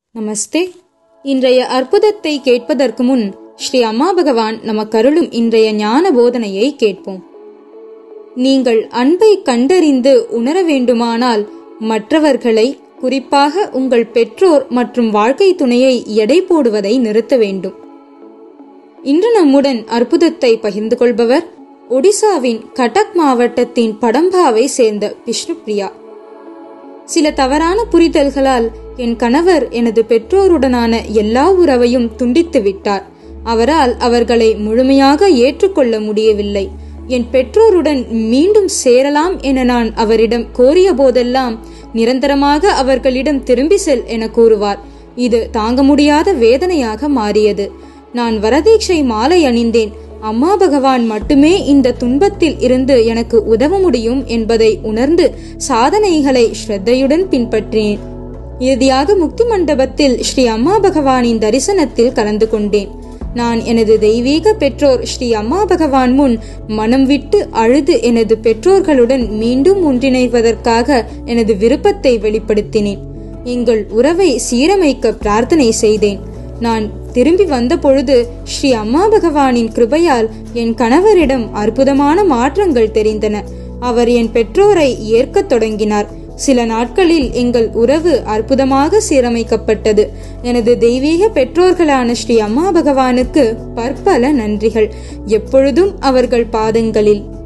நமஸ்தே இன்றைய அற்புதத்தை கேட்பதற்கு முன் ஸ்ரீ அம்மா பகவான் நமக்கருளும் இன்றைய ஞான போதனையை கேட்போம் நீங்கள் அன்பை கண்டறிந்து உணர வேண்டுமானால் மற்றவர்களை குறிப்பாக உங்கள் பெற்றோர் மற்றும் வாழ்க்கை துணையை எடை போடுவதை நிறுத்த வேண்டும் இன்று நம்முடன் அற்புதத்தை பகிர்ந்து கொள்பவர் ஒடிசாவின் கட்டக் மாவட்டத்தின் படம்பாவை சேர்ந்த விஷ்ணுபிரியா சில தவறான புரிதல்களால் என் கணவர் எனது பெற்றோருடனான எல்லா உறவையும் துண்டித்து விட்டார் அவரால் அவர்களை முழுமையாக ஏற்றுக்கொள்ள முடியவில்லை என் பெற்றோருடன் மீண்டும் சேரலாம் என நான் அவரிடம் கோரிய போதெல்லாம் நிரந்தரமாக அவர்களிடம் திரும்பி செல் என கூறுவார் இது தாங்க முடியாத வேதனையாக மாறியது நான் வரதீட்சை மாலை அணிந்தேன் அம்மா பகவான் மட்டுமே இந்த துன்பத்தில் இருந்து எனக்கு உதவ முடியும் என்பதை உணர்ந்து சாதனைகளை ஸ்ரத்தையுடன் பின்பற்றினேன் இறுதியாக முக்தி மண்டபத்தில் ஸ்ரீ அம்மா பகவானின் தரிசனத்தில் கலந்து கொண்டேன் நான் எனது தெய்வீக பெற்றோர் ஸ்ரீ அம்மா பகவான் முன் மனம் விட்டு அழுது எனது பெற்றோர்களுடன் மீண்டும் ஒன்றிணைவதற்காக எனது விருப்பத்தை வெளிப்படுத்தினேன் எங்கள் உறவை சீரமைக்க பிரார்த்தனை செய்தேன் நான் திரும்பி வந்த பொழுது ஸ்ரீ அம்மா பகவானின் கிருபையால் என் கணவரிடம் அற்புதமான மாற்றங்கள் தெரிந்தன அவர் என் பெற்றோரை ஏற்கத் தொடங்கினார் சில நாட்களில் எங்கள் உறவு அற்புதமாக சீரமைக்கப்பட்டது எனது தெய்வீக பெற்றோர்களான ஸ்ரீ அம்மா பகவானுக்கு பற்பல நன்றிகள் எப்பொழுதும் அவர்கள் பாதங்களில்